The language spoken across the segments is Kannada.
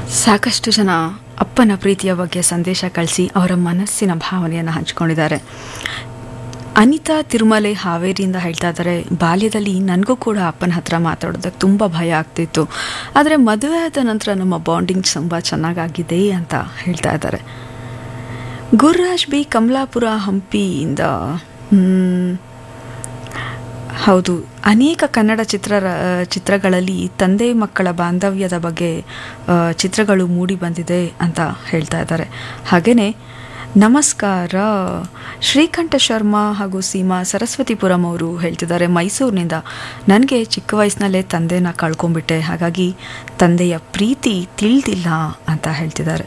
ಸಾಕಷ್ಟು ಜನ ಅಪ್ಪನ ಪ್ರೀತಿಯ ಬಗ್ಗೆ ಸಂದೇಶ ಕಳಿಸಿ ಅವರ ಮನಸ್ಸಿನ ಭಾವನೆಯನ್ನು ಹಂಚಿಕೊಂಡಿದ್ದಾರೆ ಅನಿತಾ ತಿರುಮಲೆ ಹಾವೇರಿಯಿಂದ ಹೇಳ್ತಾ ಇದ್ದಾರೆ ಬಾಲ್ಯದಲ್ಲಿ ನನಗೂ ಕೂಡ ಅಪ್ಪನ ಹತ್ರ ಮಾತಾಡೋದಕ್ಕೆ ತುಂಬ ಭಯ ಆಗ್ತಿತ್ತು ಆದರೆ ಮದುವೆ ಆದ ನಂತರ ನಮ್ಮ ಬಾಂಡಿಂಗ್ ತುಂಬ ಚೆನ್ನಾಗಾಗಿದೆ ಅಂತ ಹೇಳ್ತಾ ಇದ್ದಾರೆ ಗುರುರಾಜ್ ಬಿ ಕಮಲಾಪುರ ಹಂಪಿಯಿಂದ ಮ್, ಹೌದು ಅನೇಕ ಕನ್ನಡ ಚಿತ್ರ ಚಿತ್ರಗಳಲ್ಲಿ ತಂದೆ ಮಕ್ಕಳ ಬಾಂಧವ್ಯದ ಬಗ್ಗೆ ಆ, ಚಿತ್ರಗಳು ಮೂಡಿ ಬಂದಿದೆ ಅಂತ ಹೇಳ್ತಾ ಇದ್ದಾರೆ ಹಾಗೆಯೇ ನಮಸ್ಕಾರ ಶ್ರೀಕಂಠ ಶರ್ಮಾ ಹಾಗೂ ಸೀಮಾ ಸರಸ್ವತಿಪುರಂ ಅವರು ಹೇಳ್ತಿದ್ದಾರೆ ಮೈಸೂರಿನಿಂದ ನನಗೆ ಚಿಕ್ಕ ವಯಸ್ಸಿನಲ್ಲೇ ತಂದೆನ ಕಳ್ಕೊಂಡ್ಬಿಟ್ಟೆ ಹಾಗಾಗಿ ತಂದೆಯ ಪ್ರೀತಿ ತಿಳಿದಿಲ್ಲ ಅಂತ ಹೇಳ್ತಿದ್ದಾರೆ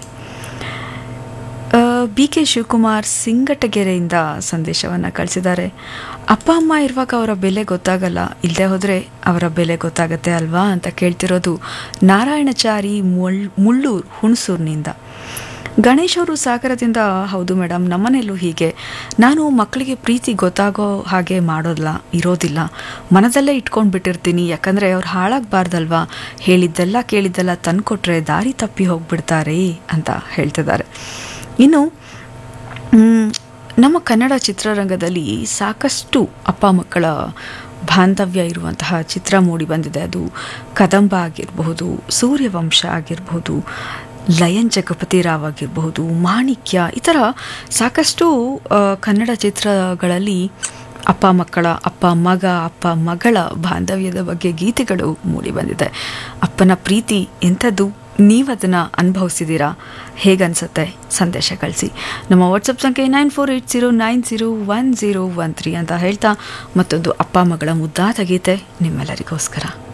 ಬಿ ಕೆ ಶಿವಕುಮಾರ್ ಸಿಂಗಟಗೆರೆಯಿಂದ ಸಂದೇಶವನ್ನು ಕಳಿಸಿದ್ದಾರೆ ಅಪ್ಪ ಅಮ್ಮ ಇರುವಾಗ ಅವರ ಬೆಲೆ ಗೊತ್ತಾಗಲ್ಲ ಇಲ್ಲದೆ ಹೋದರೆ ಅವರ ಬೆಲೆ ಗೊತ್ತಾಗತ್ತೆ ಅಲ್ವಾ ಅಂತ ಕೇಳ್ತಿರೋದು ನಾರಾಯಣಚಾರಿ ಮುಳ್ ಮುಳ್ಳೂರು ಹುಣಸೂರಿನಿಂದ ಗಣೇಶ್ ಅವರು ಸಾಗರದಿಂದ ಹೌದು ಮೇಡಮ್ ನಮ್ಮನೇಲೂ ಹೀಗೆ ನಾನು ಮಕ್ಕಳಿಗೆ ಪ್ರೀತಿ ಗೊತ್ತಾಗೋ ಹಾಗೆ ಮಾಡೋದಿಲ್ಲ ಇರೋದಿಲ್ಲ ಮನದಲ್ಲೇ ಇಟ್ಕೊಂಡು ಬಿಟ್ಟಿರ್ತೀನಿ ಯಾಕಂದರೆ ಅವ್ರು ಹಾಳಾಗಬಾರ್ದಲ್ವಾ ಹೇಳಿದ್ದೆಲ್ಲ ಕೇಳಿದ್ದೆಲ್ಲ ತಂದುಕೊಟ್ರೆ ದಾರಿ ತಪ್ಪಿ ಹೋಗ್ಬಿಡ್ತಾರೆ ಅಂತ ಹೇಳ್ತಿದ್ದಾರೆ ಇನ್ನು ಮ್, ನಮ್ಮ ಕನ್ನಡ ಚಿತ್ರರಂಗದಲ್ಲಿ ಸಾಕಷ್ಟು ಅಪ್ಪ ಮಕ್ಕಳ ಬಾಂಧವ್ಯ ಇರುವಂತಹ ಚಿತ್ರ ಮೂಡಿ ಬಂದಿದೆ ಅದು ಕದಂಬ ಆಗಿರಬಹುದು ಸೂರ್ಯವಂಶ ಆಗಿರಬಹುದು ಲಯನ್ ಜಗಪತಿ ರಾವ್ ಆಗಿರಬಹುದು ಮಾಣಿಕ್ಯ ಈ ಥರ ಸಾಕಷ್ಟು ಆ, ಕನ್ನಡ ಚಿತ್ರಗಳಲ್ಲಿ ಅಪ್ಪ ಮಕ್ಕಳ ಅಪ್ಪ ಮಗ ಅಪ್ಪ ಮಗಳ ಬಾಂಧವ್ಯದ ಬಗ್ಗೆ ಗೀತೆಗಳು ಮೂಡಿ ಬಂದಿದೆ ಅಪ್ಪನ ಪ್ರೀತಿ ಎಂಥದ್ದು ನೀವದನ್ನು ಅನುಭವಿಸಿದ್ದೀರಾ ಹೇಗನ್ಸುತ್ತೆ ಸಂದೇಶ ಕಳಿಸಿ ನಮ್ಮ ವಾಟ್ಸಪ್ ಸಂಖ್ಯೆ nine four eight zero nine zero one zero one three ಅಂತ ಹೇಳ್ತಾ ಮತ್ತೊಂದು ಅಪ್ಪ ಮಗಳ ಮುದ್ದಾದ ಗೀತೆ ನಿಮ್ಮೆಲ್ಲರಿಗೋಸ್ಕರ